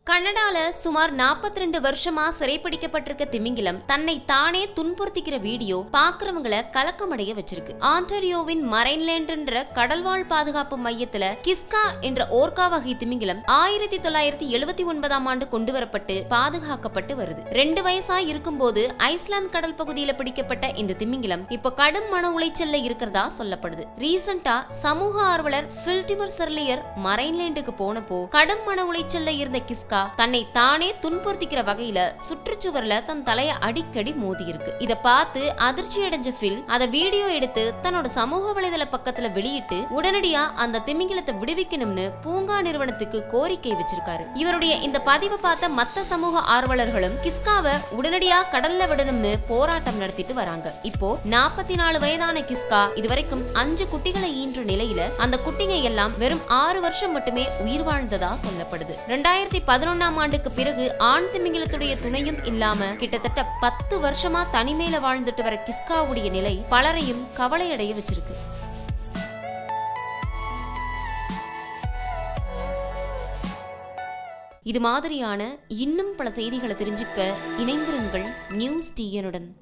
கனடால சுமார் 42 வருஷமா சிறைப்பிடிக்கப்பட்டிருக்க திமிங்கிலம் தன்னை தானே துன்புறுத்திக்கிற வீடியோ பாக்குறவங்கள கலக்கமடைய வச்சிருக்கு ஆன்டரியோவின் மரைன்லேண்ட் என்ற கடல்வாழ் பாதுகாப்பு மையத்துல கிஸ்கா என்ற ஓர்கா வகை திமிங்கிலம் ஆயிரத்தி தொள்ளாயிரத்தி எழுபத்தி ஒன்பதாம் ஆண்டு கொண்டு வரப்பட்டு பாதுகாக்கப்பட்டு வருது ரெண்டு வயசா இருக்கும்போது ஐஸ்லாந்து கடல் பகுதியில பிடிக்கப்பட்ட இந்த திமிங்கிலம் இப்ப கடும் மன உளைச்சல்ல இருக்கிறதா சொல்லப்படுது ரீசெண்டா சமூக ஆர்வலர் பில்டிமர் செர்லியர் மரைன்லேண்டுக்கு போனப்போ கடும் மன உளைச்சல்ல இருந்த கிஸ்கா தன்னை தானே துன்புறுத்திக்கிற வகையில சுற்றுச்சுவர்ல தன் தலைய அடிக்கடி மோதி இருக்கு இத பார்த்து அதிர்ச்சி அடைஞ்ச பில் அத வீடியோ எடுத்து தன்னோட சமூக வலைதள பக்கத்துல வெளியிட்டு உடனடியா அந்த திமிங்கிலத்தை விடுவிக்கணும்னு பூங்கா நிறுவனத்துக்கு கோரிக்கை வச்சிருக்காரு இவருடைய இந்த பதிவை பார்த்த மத்த சமூக ஆர்வலர்களும் கிஸ்காவை உடனடியா கடல்ல விடணும்னு போராட்டம் நடத்திட்டு வராங்க இப்போ நாற்பத்தி நாலு வயதான கிஸ்கா இதுவரைக்கும் அஞ்சு குட்டிகளை ஈன்ற நிலையில அந்த குட்டிங்க எல்லாம் வெறும் ஆறு வருஷம் மட்டுமே உயிர் வாழ்ந்ததா சொல்லப்படுது ரெண்டாயிரத்தி பதினொன்னாம் ஆண்டுக்கு பிறகு ஆண் திமிங்கிலத்துடைய துணையும் இல்லாம கிட்டத்தட்ட பத்து வருஷமா தனிமையில வாழ்ந்துட்டு வர கிஸ்காவுடைய நிலை பலரையும் கவலையடைய வச்சிருக்கு இது மாதிரியான இன்னும் பல செய்திகளை தெரிஞ்சுக்க இணைந்திருங்கள் நியூஸ் டிஎனுடன்